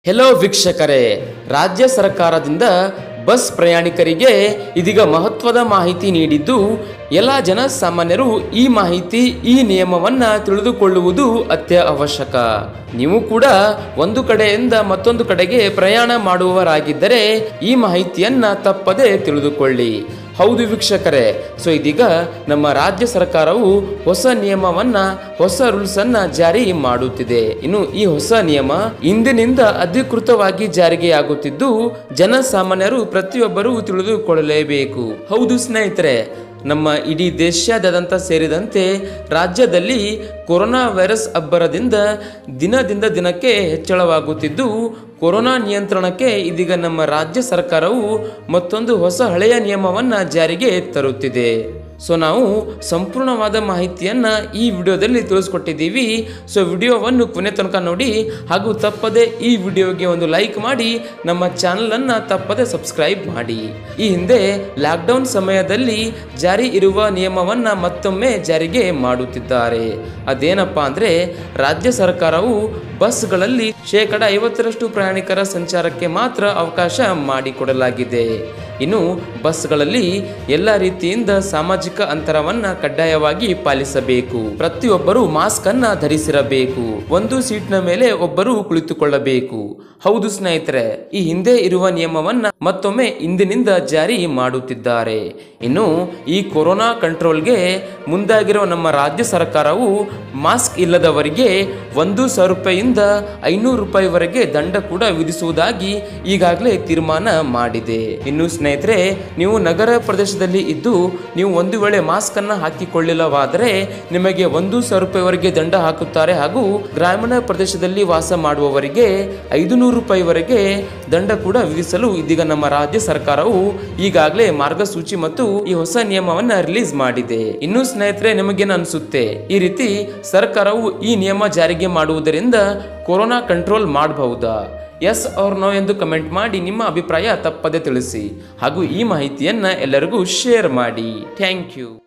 hello ವೀಕ್ಷಕರೇ ರಾಜ್ಯ ಸರ್ಕಾರದಿಂದ ಬಸ್ ಪ್ರಯಾಣಿಕರಿಗೆ ಇದೀಗ ಮಹತ್ವದ ಮಾಹಿತಿ ನೀಡಿದ್ದು ಎಲ್ಲ ಜನಸಾಮಾನ್ಯರು ಈ ಮಾಹಿತಿ ಈ ನಿಯಮವನ್ನ ತಿಳಿದುಕೊಳ್ಳುವುದು ಅತ್ಯ ಅವಶ್ಯಕ ನೀವು ಕೂಡ ಒಂದು ಕಡೆಯಿಂದ ಮತ್ತೊಂದು ಕಡೆಗೆ ಪ್ರಯಾಣ ಮಾಡುವವರಾಗಿದ್ದರೆ ಈ ಮಾಹಿತಿಯನ್ನ ತಪ್ಪದೆ ತಿಳಿದುಕೊಳ್ಳಿ ಹೌದು ವೀಕ್ಷಕರೇ ಸೊ ಇದೀಗ ನಮ್ಮ ರಾಜ್ಯ ಸರ್ಕಾರವು ಹೊಸ ನಿಯಮವನ್ನ ಹೊಸ ರೂಲ್ಸ್ ಅನ್ನ ಜಾರಿ ಮಾಡುತ್ತಿದೆ ಇನ್ನು ಈ ಹೊಸ ನಿಯಮ ಇಂದಿನಿಂದ ಅಧಿಕೃತವಾಗಿ ಜಾರಿಗೆಯಾಗುತ್ತಿದ್ದು ಜನಸಾಮಾನ್ಯರು ಪ್ರತಿಯೊಬ್ಬರೂ ತಿಳಿದುಕೊಳ್ಳಲೇಬೇಕು ಹೌದು ಸ್ನೇಹಿತರೆ ನಮ್ಮ ಇಡೀ ದೇಶಾದ್ಯಂತ ಸೇರಿದಂತೆ ರಾಜ್ಯದಲ್ಲಿ ಕೊರೋನಾ ವೈರಸ್ ಅಬ್ಬರದಿಂದ ದಿನದಿಂದ ದಿನಕ್ಕೆ ಹೆಚ್ಚಳವಾಗುತ್ತಿದ್ದು ಕೊರೋನಾ ನಿಯಂತ್ರಣಕ್ಕೆ ಇದೀಗ ನಮ್ಮ ರಾಜ್ಯ ಸರ್ಕಾರವು ಮತ್ತೊಂದು ಹೊಸ ಹಳೆಯ ನಿಯಮವನ್ನ ಜಾರಿಗೆ ತರುತ್ತಿದೆ ಸೊ ನಾವು ಸಂಪೂರ್ಣವಾದ ಮಾಹಿತಿಯನ್ನ ಈ ವಿಡಿಯೋದಲ್ಲಿ ತಿಳಿಸ್ಕೊಟ್ಟಿದ್ದೀವಿ ಸೊ ವಿಡಿಯೋವನ್ನು ಕೊನೆ ತನಕ ನೋಡಿ ಹಾಗೂ ತಪ್ಪದೆ ಈ ವಿಡಿಯೋಗೆ ಒಂದು ಲೈಕ್ ಮಾಡಿ ನಮ್ಮ ಚಾನಲನ್ನು ತಪ್ಪದೆ ಸಬ್ಸ್ಕ್ರೈಬ್ ಮಾಡಿ ಈ ಹಿಂದೆ ಲಾಕ್ಡೌನ್ ಸಮಯದಲ್ಲಿ ಜಾರಿ ಇರುವ ನಿಯಮವನ್ನು ಮತ್ತೊಮ್ಮೆ ಜಾರಿಗೆ ಮಾಡುತ್ತಿದ್ದಾರೆ ಅದೇನಪ್ಪ ಅಂದರೆ ರಾಜ್ಯ ಸರ್ಕಾರವು ಬಸ್ಗಳಲ್ಲಿ ಶೇಕಡ ಐವತ್ತರಷ್ಟು ಪ್ರಯಾಣಿಕರ ಸಂಚಾರಕ್ಕೆ ಮಾತ್ರ ಅವಕಾಶ ಮಾಡಿಕೊಡಲಾಗಿದೆ ಇನ್ನು ಬಸ್ಗಳಲ್ಲಿ ಎಲ್ಲ ರೀತಿಯಿಂದ ಸಾಮಾಜಿಕ ಅಂತರವನ್ನ ಕಡ್ಡಾಯವಾಗಿ ಪಾಲಿಸಬೇಕು ಪ್ರತಿಯೊಬ್ಬರು ಮಾಸ್ಕ್ ಅನ್ನ ಧರಿಸಿರಬೇಕು ಒಂದು ಸೀಟ್ನ ಮೇಲೆ ಒಬ್ಬರು ಕುಳಿತುಕೊಳ್ಳಬೇಕು ಹೌದು ಸ್ನೇಹಿತರೆ ಈ ಹಿಂದೆ ಇರುವ ನಿಯಮವನ್ನ ಮತ್ತೊಮ್ಮೆ ಇಂದಿನಿಂದ ಜಾರಿ ಮಾಡುತ್ತಿದ್ದಾರೆ ಇನ್ನು ಈ ಕೊರೋನಾ ಕಂಟ್ರೋಲ್ಗೆ ಮುಂದಾಗಿರುವ ನಮ್ಮ ರಾಜ್ಯ ಸರ್ಕಾರವು ಮಾಸ್ಕ್ ಇಲ್ಲದವರಿಗೆ ಒಂದು ಸಾವಿರ ರೂಪಾಯಿಯಿಂದ ಐನೂರು ರೂಪಾಯಿವರೆಗೆ ದಂಡ ಕೂಡ ವಿಧಿಸುವುದಾಗಿ ಈಗಾಗಲೇ ತೀರ್ಮಾನ ಮಾಡಿದೆ ಇನ್ನು ಸ್ನೇಹಿತರೆ ನೀವು ನಗರ ಪ್ರದೇಶದಲ್ಲಿ ಇದ್ದು ನೀವು ಒಂದು ವೇಳೆ ಮಾಸ್ಕ್ ಅನ್ನ ಹಾಕಿಕೊಳ್ಳಿಲ್ಲವಾದರೆ ನಿಮಗೆ ಒಂದು ಸಾವಿರ ರೂಪಾಯಿವರೆಗೆ ದಂಡ ಹಾಕುತ್ತಾರೆ ಹಾಗೂ ಗ್ರಾಮೀಣ ಪ್ರದೇಶದಲ್ಲಿ ವಾಸ ಮಾಡುವವರಿಗೆ ಐದು ನೂರು ರೂಪಾಯಿವರೆಗೆ ದಂಡ ಕೂಡ ವಿಧಿಸಲು ಇದೀಗ ನಮ್ಮ ರಾಜ್ಯ ಸರ್ಕಾರವು ಈಗಾಗಲೇ ಮಾರ್ಗಸೂಚಿ ಮತ್ತು ಈ ಹೊಸ ನಿಯಮವನ್ನ ರಿಲೀಸ್ ಮಾಡಿದೆ ಇನ್ನು ಸ್ನೇಹಿತರೆ ನಿಮಗೇನು ಅನಿಸುತ್ತೆ ಈ ರೀತಿ ಸರ್ಕಾರವು ಈ ನಿಯಮ ಜಾರಿಗೆ ಮಾಡುವುದರಿಂದ ಕೊರೋನಾ ಕಂಟ್ರೋಲ್ ಮಾಡಬಹುದಾ ಎಸ್ ಆರ್ ನೋ ಎಂದು ಕಮೆಂಟ್ ಮಾಡಿ ನಿಮ್ಮ ಅಭಿಪ್ರಾಯ ತಪ್ಪದೆ ತಿಳಿಸಿ ಹಾಗೂ ಈ ಮಾಹಿತಿಯನ್ನ ಎಲ್ಲರಿಗೂ ಶೇರ್ ಮಾಡಿ ಥ್ಯಾಂಕ್ ಯು